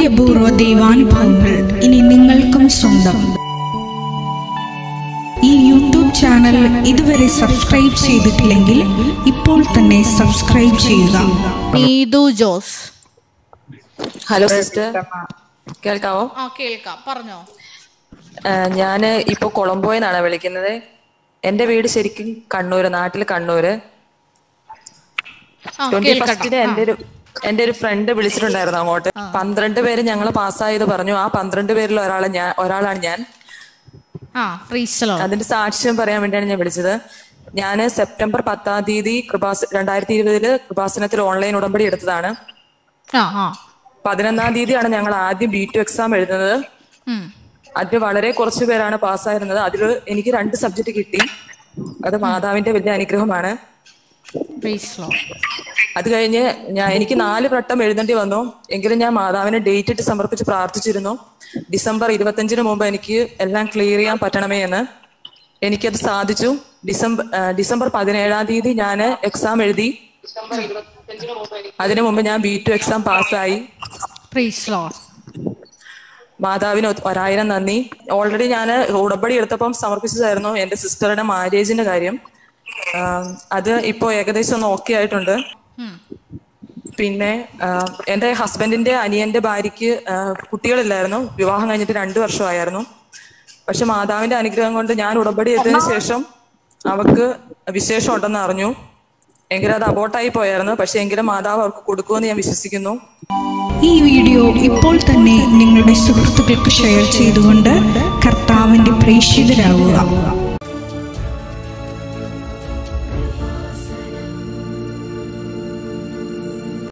അത്യപൂർവ ദൈവാനുഭവങ്ങൾ ഇനി നിങ്ങൾക്കും സ്വന്തം ഈ യൂട്യൂബ് ചാനൽ ഇതുവരെ സബ്സ്ക്രൈബ് ചെയ്തിട്ടില്ലെങ്കിൽ ഇപ്പോൾ തന്നെ സബ്സ്ക്രൈബ് ചെയ്യുക നീതു ജോസ് ഹലോ സിസ്റ്റർ കേൾക്കാവോ ആ കേൾക്കാം പറഞ്ഞോ ഞാൻ ഇപ്പോൾ കൊളംബോയിൽ നിന്നാണ് വിളിക്കുന്നത് എൻ്റെ വീട് ശരിക്കും കണ്ണൂര് നാട്ടിൽ കണ്ണൂര് ആ ട്വന്റി കേൾക്കട്ടെ ഫസ്റ്റിന് എൻ്റെ ഒരു എൻ്റെ ഒരു ഫ്രണ്ട് വിളിച്ചിട്ടുണ്ടായിരുന്നു അങ്ങോട്ട് പന്ത്രണ്ട് പേര് ഞങ്ങൾ പാസ്സായത് പറഞ്ഞു ആ പന്ത്രണ്ട് പേരിൽ ഒരാളെ ഞാൻ ഒരാളാണ് ഞാൻ ആ ഫ്രീസ്റ്റലോ അതിന്റെ സാക്ഷ്യം പറയാൻ വേണ്ടിയാണ് ഞാൻ വിളിച്ചത് ഞാൻ സെപ്റ്റംബർ പത്താം തീയതി കൃപാസ രണ്ടായിരത്തി ഇരുപതില് കൃപാസനത്തിൽ ഓൺലൈൻ ഉടമ്പടി എടുത്തതാണ് ആ ആ പതിനൊന്നാം തീയതിയാണ് ഞങ്ങൾ ആദ്യം ബി ടു എക്സാം എഴുതുന്നത് ഉം. അതിൽ വളരെ കുറച്ച് പേരാണ് പാസ്സായിരുന്നത് അതിൽ എനിക്ക് രണ്ട് സബ്ജക്റ്റ് കിട്ടി അത് മാതാവിന്റെ വലിയ അനുഗ്രഹമാണ് Praise Lord. അത് കഴിഞ്ഞ് ഞാൻ എനിക്ക് നാല് വട്ടം എഴുതേണ്ടി വന്നു എങ്കിലും ഞാൻ മാതാവിനെ ഡേറ്റ് ഇട്ട് സമർപ്പിച്ച് പ്രാർത്ഥിച്ചിരുന്നു ഡിസംബർ ഇരുപത്തഞ്ചിന് മുമ്പ് എനിക്ക് എല്ലാം ക്ലിയർ ചെയ്യാൻ പറ്റണമേ എന്ന് എനിക്കത് സാധിച്ചു ഡിസംബർ ആ, ഡിസംബർ പതിനേഴാം തീയതി ഞാൻ എക്സാം എഴുതി അതിനു മുമ്പ് ഞാൻ ബി ടു എക്സാം പാസ്സായി Praise Lord. മാതാവിന് ഒ- ഒരായിരം നന്ദി ഓൾറെഡി ഞാൻ ഉടമ്പടി എടുത്തപ്പം സമർപ്പിച്ചതായിരുന്നു എന്റെ സിസ്റ്ററുടെ മാരേജിന്റെ കാര്യം ആം, അത് ഇപ്പോൾ ഏകദേശം ഒന്ന് ഓക്കെ ആയിട്ടുണ്ട് ഉം. പിന്നെ ആ, എന്റെ ഹസ്ബൻഡിന്റെ അനിയന്റെ ഭാര്യയ്ക്ക് ആ, കുട്ടികളില്ലായിരുന്നു വിവാഹം കഴിഞ്ഞിട്ട് രണ്ടു വർഷമായിരുന്നു പക്ഷെ മാതാവിന്റെ അനുഗ്രഹം കൊണ്ട് ഞാൻ ഉടമ്പടി എടുത്തതിന് ശേഷം അവർക്ക് വിശേഷം ഉണ്ടെന്ന് അറിഞ്ഞു എങ്കിലും അത് അബോട്ടായി പോയായിരുന്നു പക്ഷെ എങ്കിലും മാതാവ് അവർക്ക് കൊടുക്കുമെന്ന് ഞാൻ വിശ്വസിക്കുന്നു ഈ വീഡിയോ ഇപ്പോൾ തന്നെ നിങ്ങളുടെ സുഹൃത്തുക്കൾക്ക് ഷെയർ ചെയ്തുകൊണ്ട് കർത്താവിന്റെ പ്രേക്ഷിതരാകുക